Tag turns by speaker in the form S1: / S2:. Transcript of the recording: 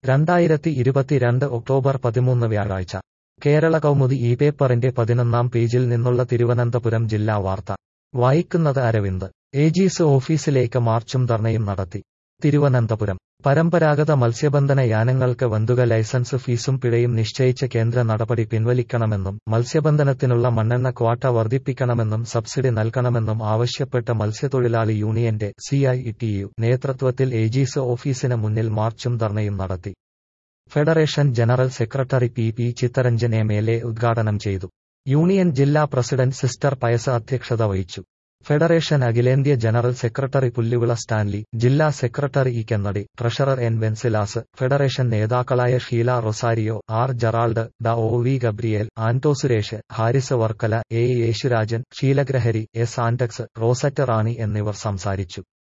S1: രണ്ടായിരത്തി ഇരുപത്തിരണ്ട് ഒക്ടോബർ പതിമൂന്ന് വ്യാഴാഴ്ച കേരള കൗമുദി ഈ പേപ്പറിന്റെ പതിനൊന്നാം പേജിൽ നിന്നുള്ള തിരുവനന്തപുരം ജില്ലാ വാർത്ത വായിക്കുന്നത് അരവിന്ദ് ഏജീസ് ഓഫീസിലേക്ക് മാർച്ചും ധർണയും നടത്തി തിരുവനന്തപുരം പരമ്പരാഗത മത്സ്യബന്ധന യാനങ്ങൾക്ക് വന്തുക ലൈസൻസ് ഫീസും പിഴയും നിശ്ചയിച്ച കേന്ദ്ര നടപടി പിൻവലിക്കണമെന്നും മത്സ്യബന്ധനത്തിനുള്ള മണ്ണെണ്ണ ക്വാട്ട വർദ്ധിപ്പിക്കണമെന്നും സബ്സിഡി നൽകണമെന്നും ആവശ്യപ്പെട്ട മത്സ്യത്തൊഴിലാളി യൂണിയന്റെ സിഐഇടിയു നേതൃത്വത്തിൽ ഏജീസ് ഓഫീസിന് മുന്നിൽ മാർച്ചും ധർണയും നടത്തി federation general secretary P P Chitharanjan M L A ഉദ്ഘാടനം ചെയ്തു യൂണിയൻ ജില്ലാ പ്രസിഡന്റ് സിസ്റ്റർ പയസ അധ്യക്ഷത വഹിച്ചു ഫെഡറേഷൻ അഖിലേന്ത്യാ ജനറൽ സെക്രട്ടറി പുല്ലുവിള സ്റ്റാൻലി ജില്ലാ secretary E Kennedy treasurer N Wenceslaus federation നേതാക്കളായ ഷീല റൊസാരിയോ ആർ ജറാൾഡ് ഡ O V Gabriel Anto Suresh Haris Varkala A Yesurajan ഷീലഗ്രഹരി എസ് ആന്റക്സ് റോസറ്റ റാണി എന്നിവർ സംസാരിച്ചു